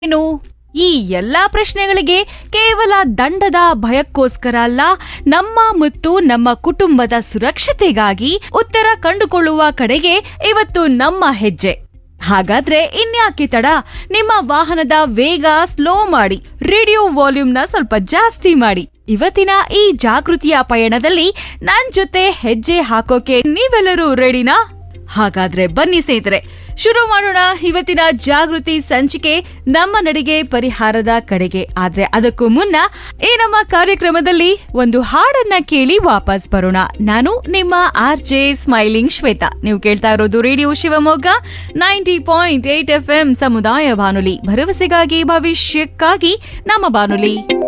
ಏನು ಈ ಎಲ್ಲಾ ಪ್ರಶ್ನೆಗಳಿಗೆ ಕೇವಲ ದಂಡದ ಭಯಕ್ಕೋಸ್ಕರ ಅಲ್ಲ ನಮ್ಮ ಮತ್ತು ನಮ್ಮ ಕುಟುಂಬದ ಸುರಕ್ಷತೆಗಾಗಿ ಉತ್ತರ ಕಂಡುಕೊಳ್ಳುವ ಕಡೆಗೆ ಇವತ್ತು ನಮ್ಮ ಹೆಜ್ಜೆ ಹಾಗಾದ್ರೆ ಇನ್ಯಾಕೆ ತಡ ನಿಮ್ಮ ವಾಹನದ ವೇಗ ಸ್ಲೋ ಮಾಡಿ ರೇಡಿಯೋ ವಾಲ್ಯೂಮ್ನ ಸ್ವಲ್ಪ ಜಾಸ್ತಿ ಮಾಡಿ ಇವತ್ತಿನ ಈ ಜಾಗೃತಿಯ ಪಯಣದಲ್ಲಿ ನನ್ ಜೊತೆ ಹೆಜ್ಜೆ ಹಾಕೋಕೆ ನೀವೆಲ್ಲರೂ ರೆಡಿನಾ ಹಾಗಾದ್ರೆ ಬನ್ನಿ ಸ್ನೇಹಿತರೆ ಶುರು ಮಾಡೋಣ ಇವತ್ತಿನ ಜಾಗೃತಿ ಸಂಚಿಕೆ ನಮ್ಮ ನಡಿಗೆ ಪರಿಹಾರದ ಕಡೆಗೆ ಆದ್ರೆ ಅದಕ್ಕೂ ಮುನ್ನ ಈ ನಮ್ಮ ಕಾರ್ಯಕ್ರಮದಲ್ಲಿ ಒಂದು ಹಾಡನ್ನ ಕೇಳಿ ವಾಪಸ್ ಬರೋಣ ನಾನು ನಿಮ್ಮ ಆರ್ ಜೆ ಸ್ಮೈಲಿಂಗ್ ಶ್ವೇತಾ ನೀವು ಕೇಳ್ತಾ ಇರೋದು radio Shivamogga ninety point eight F M ಸಮುದಾಯ ಬಾನುಲಿ ಭರವಸೆಗಾಗಿ ಭವಿಷ್ಯಕ್ಕಾಗಿ ನಮ್ಮ ಬಾನುಲಿ